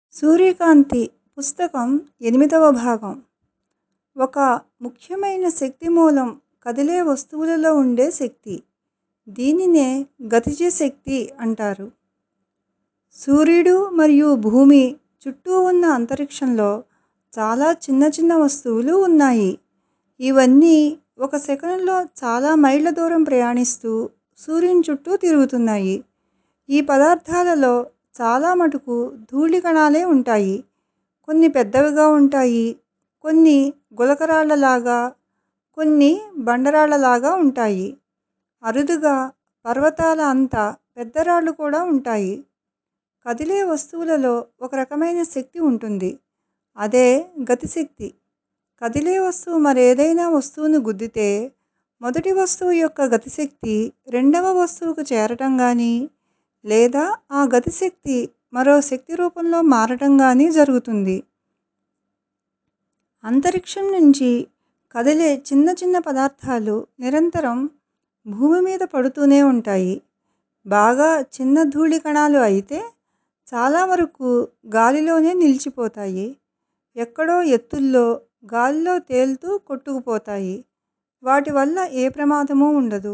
సూర్యకాంతి పుస్తకం ఎనిమిదవ భాగం ఒక ముఖ్యమైన శక్తి మూలం కదిలే వస్తువులలో ఉండే శక్తి దీనినే గతిజ శక్తి అంటారు సూర్యుడు మరియు భూమి చుట్టూ ఉన్న అంతరిక్షంలో చాలా చిన్న చిన్న వస్తువులు ఉన్నాయి ఇవన్నీ ఒక సెకనులో చాలా మైళ్ళ దూరం ప్రయాణిస్తూ సూర్యుని చుట్టూ తిరుగుతున్నాయి ఈ పదార్థాలలో చాలా మటుకు ధూళి కణాలే ఉంటాయి కొన్ని పెద్దవిగా ఉంటాయి కొన్ని గులకరాళ్ళలాగా కొన్ని బండరాళ్ళలాగా ఉంటాయి అరుదుగా పర్వతాల అంత పెద్ద రాళ్ళు కూడా ఉంటాయి కదిలే వస్తువులలో ఒక రకమైన శక్తి ఉంటుంది అదే గతిశక్తి కదిలే వస్తువు మరేదైనా వస్తువును గుద్దితే మొదటి వస్తువు యొక్క గతిశక్తి రెండవ వస్తువుకు చేరటం కానీ లేదా ఆ గతిశక్తి మరో శక్తి రూపంలో మారటం కానీ జరుగుతుంది అంతరిక్షం నుంచి కదిలే చిన్న చిన్న పదార్థాలు నిరంతరం భూమి మీద పడుతూనే ఉంటాయి బాగా చిన్న ధూళి కణాలు అయితే చాలా వరకు గాలిలోనే నిలిచిపోతాయి ఎక్కడో ఎత్తుల్లో గాలిలో తేలుతూ కొట్టుకుపోతాయి వాటి వల్ల ఏ ప్రమాదమూ ఉండదు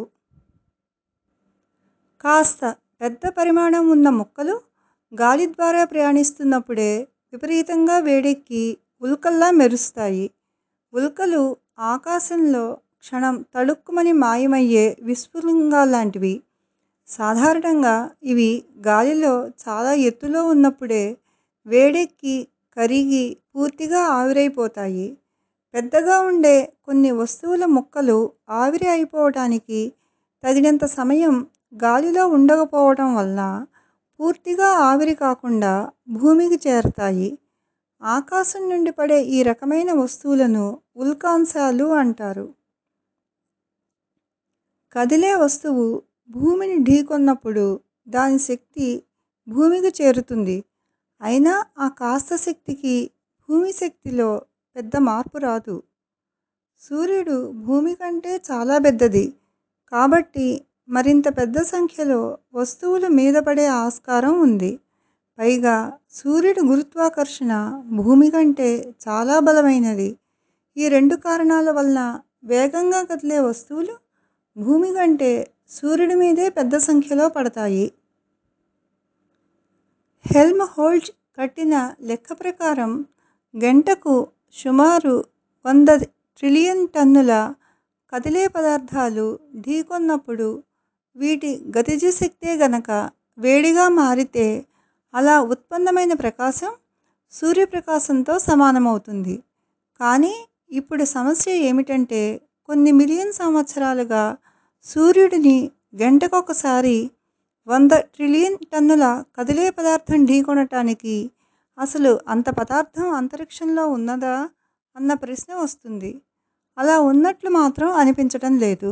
కాస్త పెద్ద పరిమాణం ఉన్న ముక్కలు గాలి ద్వారా ప్రయాణిస్తున్నప్పుడే విపరీతంగా వేడెక్కి ఉల్కల్లా మెరుస్తాయి ఉల్కలు ఆకాశంలో క్షణం తళుక్కుమని మాయమయ్యే విస్ఫులింగాల్లాంటివి సాధారణంగా ఇవి గాలిలో చాలా ఎత్తులో ఉన్నప్పుడే వేడెక్కి కరిగి పూర్తిగా ఆవిరైపోతాయి పెద్దగా ఉండే కొన్ని వస్తువుల ముక్కలు ఆవిరి అయిపోవటానికి తగినంత సమయం గాలిలో ఉండకపోవటం వలన పూర్తిగా ఆవిరి కాకుండా భూమికి చేరతాయి ఆకాశం నుండి పడే ఈ రకమైన వస్తువులను ఉల్కాంశాలు అంటారు కదిలే వస్తువు భూమిని ఢీకొన్నప్పుడు దాని శక్తి భూమికి చేరుతుంది అయినా ఆ కాస్త శక్తికి భూమి శక్తిలో పెద్ద మార్పు రాదు సూర్యుడు భూమి కంటే చాలా పెద్దది కాబట్టి మరింత పెద్ద సంఖ్యలో వస్తువులు మీద పడే ఆస్కారం ఉంది పైగా సూర్యుడి గురుత్వాకర్షణ భూమి కంటే చాలా బలమైనది ఈ రెండు కారణాల వలన వేగంగా కదిలే వస్తువులు భూమి కంటే సూర్యుడి మీదే పెద్ద సంఖ్యలో పడతాయి హెల్మ్హోల్ట్జ్ కట్టిన లెక్క ప్రకారం గంటకు సుమారు వంద ట్రిలియన్ టన్నుల కదిలే పదార్థాలు ఢీకొన్నప్పుడు వీటి గతిజ శక్తే గనక వేడిగా మారితే అలా ఉత్పన్నమైన ప్రకాశం సూర్యప్రకాశంతో సమానమవుతుంది కానీ ఇప్పుడు సమస్య ఏమిటంటే కొన్ని మిలియన్ సంవత్సరాలుగా సూర్యుడిని గంటకొకసారి వంద ట్రిలియన్ టన్నుల కదిలే పదార్థం ఢీకొనటానికి అసలు అంత పదార్థం అంతరిక్షంలో ఉన్నదా అన్న ప్రశ్న వస్తుంది అలా ఉన్నట్లు మాత్రం అనిపించటం లేదు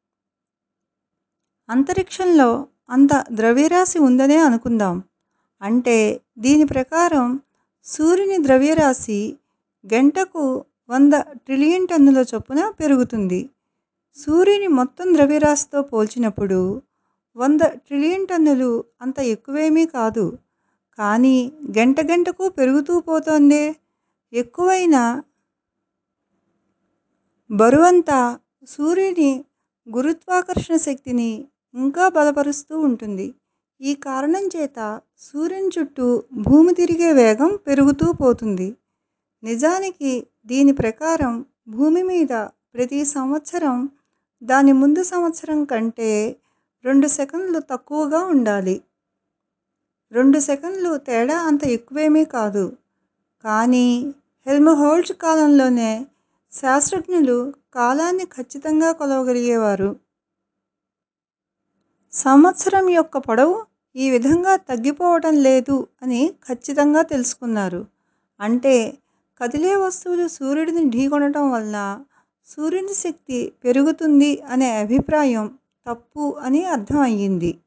అంతరిక్షంలో అంత ద్రవ్యరాశి ఉందనే అనుకుందాం అంటే దీని ప్రకారం సూర్యుని ద్రవ్యరాశి గంటకు వంద ట్రిలియన్ టన్నుల చొప్పున పెరుగుతుంది సూర్యుని మొత్తం ద్రవ్యరాశితో పోల్చినప్పుడు వంద ట్రిలియన్ టన్నులు అంత ఎక్కువేమీ కాదు కానీ గంట గంటకు పెరుగుతూ పోతోందే ఎక్కువైన బరువంతా సూర్యుని గురుత్వాకర్షణ శక్తిని ఇంకా బలపరుస్తూ ఉంటుంది ఈ కారణం చేత సూర్యుని చుట్టూ భూమి తిరిగే వేగం పెరుగుతూ పోతుంది నిజానికి దీని ప్రకారం భూమి మీద ప్రతి సంవత్సరం దాని ముందు సంవత్సరం కంటే రెండు సెకండ్లు తక్కువగా ఉండాలి రెండు సెకండ్లు తేడా అంత ఎక్కువేమీ కాదు కానీ హెల్మ్హోల్ట్జ్ కాలంలోనే శాస్త్రజ్ఞులు కాలాన్ని ఖచ్చితంగా కొలవగలిగేవారు సంవత్సరం యొక్క పొడవు ఈ విధంగా తగ్గిపోవటం లేదు అని ఖచ్చితంగా తెలుసుకున్నారు అంటే కదిలే వస్తువులు సూర్యుడిని ఢీకొనటం వలన సూర్యుని శక్తి పెరుగుతుంది అనే అభిప్రాయం తప్పు అని అర్థం అయ్యింది